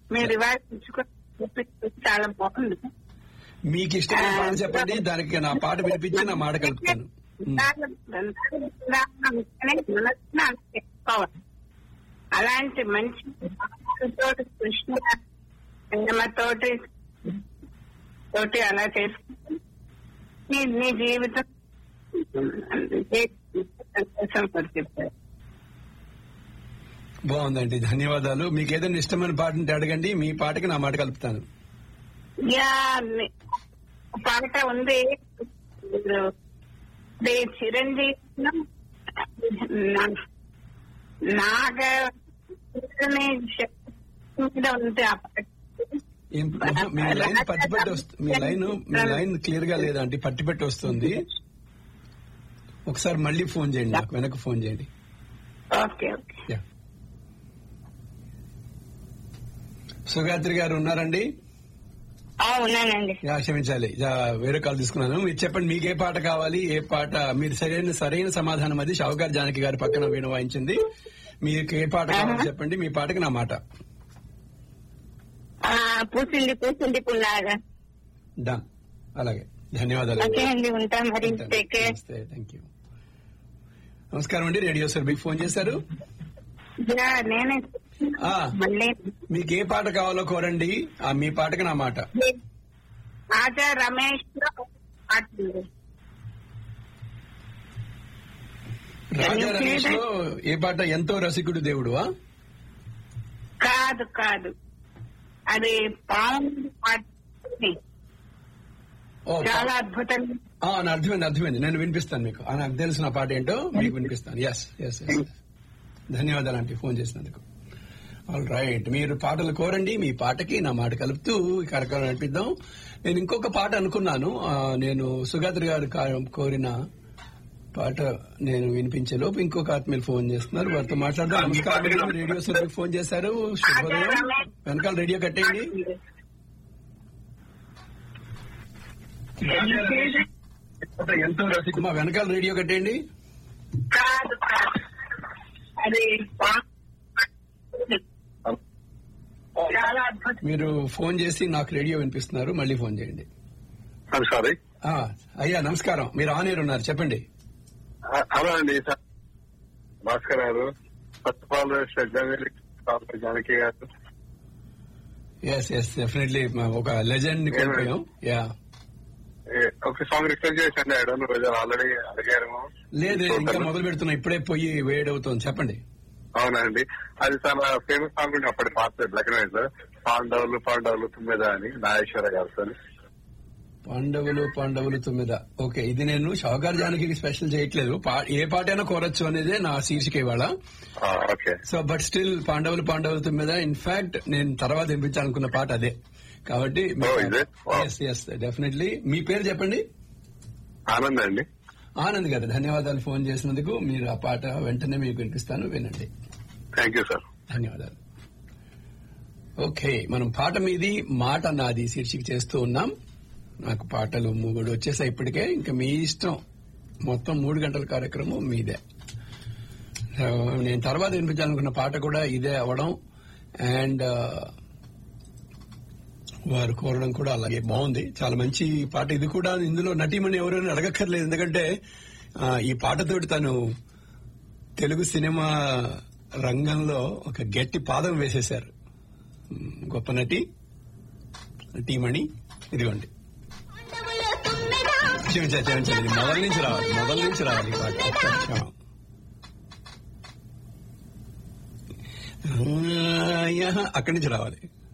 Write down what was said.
మీరు రివాజ్ ఇచ్చుకొని చాలా బాగుంది మీకు ఇష్టమైన పాట చెప్పండి దానికి నా పాట వినిపించి నా మాట కలుపుతాను ఉమ్. చెప్పుకోవాలి అలాంటి మంచి తోటి కృష్ణ తోటి తోటి అలా చేసుకుంటే నీ నీ జీవితం సంతోషం పడుతుంది బాగుందండి ధన్యవాదాలు మీకు ఏదైనా ఇష్టమైన పాట ఉంటే అడగండి మీ పాటకి నా మాట కలుపుతాను యా ని- పాట ఉంది ఇప్పుడు దే చిరంజీవి నాగ మీద ఉంది ఆ పాట ఏం మీ లైన్ పట్టి పెట్టి వస్తుంది మీ లైన్ మీ లైన్ క్లియర్ గా లేదండి పట్టి పెట్టి వస్తుంది ఒకసారి మళ్ళీ ఫోన్ చేయండి నాకు వెనక ఫోన్ చేయండి ఓకే ఓకే యా సుగాత్రి గారు ఉన్నారండి ఆ, ఉన్నానండి యా క్షమించాలి యా, వేరే కాల్ తీసుకున్నాను మీరు చెప్పండి మీకు ఏ పాట కావాలి ఏ పాట మీరు సరైన సరైన సమాధానం అది షావుకార్ జానకి గారి పక్కన వీణ వాయించింది మీకు ఏ పాట కావాలి చెప్పండి మీ పాటకి నా మాట ఆ, పూసింది పూసింది పుల్లాగా డన్ అలాగే ధన్యవాదాలు ఓకే అండి ఉంటా మరి టేక్ కేర్ నమస్తే థ్యాంక్ యూ నమస్కారం అండి రేడియో సార్ మీకు ఫోన్ చేశారు యా, నేనే ఆ. మళ్ళీ మీకు ఏ పాట కావాలో కోరండి ఆ మీ పాటకి నా మాట రాజా రమేష్ లో పాట ఉంది. రాజా రమేష్ లో ఏ పాట ఎంతో రసికుడు దేవుడువా కాదు కాదు అది పాము పాట ఉంది. ఓ చాలా అద్భుతంగా ఆ, నా అర్థమైంది అర్థమైంది నేను వినిపిస్తాను మీకు ఆ, నాకు తెలిసిన పాట ఏంటో మీకు వినిపిస్తాను ఎస్ ఎస్ ధన్యవాదాలు అంటే ఫోన్ చేసినందుకు ఆల్ రైట్ మీరు పాటలు కోరండి మీ పాటకి నా మాట కలుపుతూ ఈ కార్యక్రమం నడిపిద్దాం నేను ఇంకొక పాట అనుకున్నాను ఆ, నేను సుగాత్రి గారు కా- కోరిన పాట నేను వినిపించే లోపు ఇంకొక ఆత్మీయులు ఫోన్ చేస్తున్నారు వారితో మాట్లాడదాం నమస్కారం మేడం. రేడియో సభకి ఫోన్ చేశారు శుభోదయం వెనకాల రేడియో కట్టేయండి ఎంతో మా వెనకాల రేడియో కట్టేయండి కాదు కాదు అది పాము చాలా అద్భుతం మీరు ఫోన్ చేసి నాకు రేడియో వినిపిస్తున్నారు మళ్ళీ ఫోన్ చేయండి ఐమ్ సారీ ఆ, అయ్యా నమస్కారం మీరు ఆన్ ఎయిర్ ఉన్నారు చెప్పండి హలో అండి sir Bhaskar garu first of all శ్రద్ధాంజలి doctor Janaki garu yes yes definitely ఒక లెజెండ్ కోల్పోయాం యా ఏ, ఒక సాంగ్ రిక్వెస్ట్ చేసండి ఐ డోంట్ నో ఆల్రెడీ అడిగారేమో లేదు ఇంకా మొదలు పెడుతున్నా ఇప్పుడే పోయి వేడవుతుంది చెప్పండి అవునండి అది చాలా ఫేమస్ సాంగ్ ఉండే అప్పటి పాత బ్లాక్ అండ్ వైట్ పాండవులు పాండవులు తుమ్మెద అని నాగేశ్వర గారితో పాండవులు పాండవులు తొమ్మిద ఓకే ఇది నేను షావుకార్ జానకి స్పెషల్ చేయట్లేదు పా- ఏ పాటైనా కోరచ్చు అనేదే నా శీర్షిక ఇవాళ ఓకే సో బట్ స్టిల్ పాండవులు పాండవులు తొమ్మిద ఇన్ఫాక్ట్ నేను తర్వాత వినిపించాలనుకున్న పాట అదే కాబట్టి Oh, is it? Wow. Yes yes definitely మీ పేరు చెప్పండి ఆనంద్ అండి ఆనంద్ గారు ధన్యవాదాలు ఫోన్ చేసినందుకు మీరు ఆ పాట వెంటనే మీకు వినిపిస్తాను వినండి థ్యాంక్ యూ సార్ ధన్యవాదాలు ఓకే మనం పాట మీది మాట నాది శీర్షిక చేస్తూ ఉన్నాం నాకు పాటలు మూడు వచ్చేసాయి ఇప్పటికే ఇంకా మీ ఇష్టం మొత్తం మూడు గంటల కార్యక్రమం మీదే సో, నేను తర్వాత వినిపించాలనుకున్న పాట కూడా ఇదే అవడం అండ్ వారు కోరడం కూడా అలాగే బాగుంది చాలా మంచి పాట ఇది కూడా ఇందులో నటీమణి ఎవరైనా అడగక్కర్లేదు ఎందుకంటే ఆ, ఈ పాటతోటి తను తెలుగు సినిమా రంగంలో ఒక గట్టి పాదం వేసేశారు మ్, గొప్ప నటి నటీమణి ఇదిగోండి క్షమించాలి క్షమించాలి ఇది మొదల నుంచి రావాలి మొదల నుంచి రావాలి ఈ పాట ఒక్క క్షణం. ఆ, యహ, అక్కడి నుంచి రావాలి